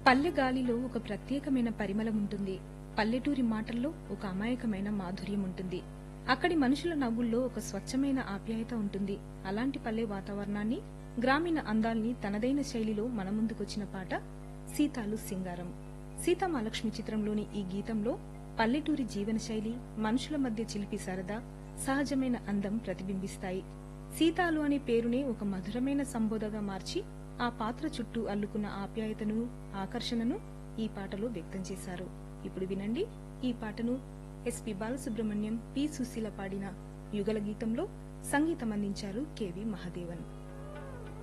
పల్లె గాలిలో ఒక ప్రత్యేకమైన పరిమళం ఉంటుంది పల్లెటూరి మాటల్లో ఒక అమాయకమైన మాధుర్యం ఉంటుంది అక్కడి మనుషుల నవ్వుల్లో ఒక స్వచ్ఛమైన ఆప్యాయత ఉంటుంది అలాంటి పల్లె వాతావరణాన్ని గ్రామీణ అందాల్ని తనదైన శైలిలో మన ముందుకొచ్చిన పాట సీతాలు సింగారం సీతామాలక్ష్మి చిత్రంలోని ఈ గీతంలో పల్లెటూరి జీవనశైలి మనుషుల మధ్య చిలిపి సరదా సహజమైన అందం ప్రతిబింబిస్తాయి సీతాలు అనే పేరునే ఒక మధురమైన సంబోధగా మార్చి ఆ పాత్ర చుట్టూ అల్లుకున్న ఆప్యాయతను ఆకర్షణను ఈ పాటలో వ్యక్తం చేశారు ఇప్పుడు వినండి ఈ పాటను ఎస్పి బాలసుబ్రహ్మణ్యం పి సుశీల పాడిన యుగల గీతంలో సంగీతం అందించారు కెవి మహాదేవన్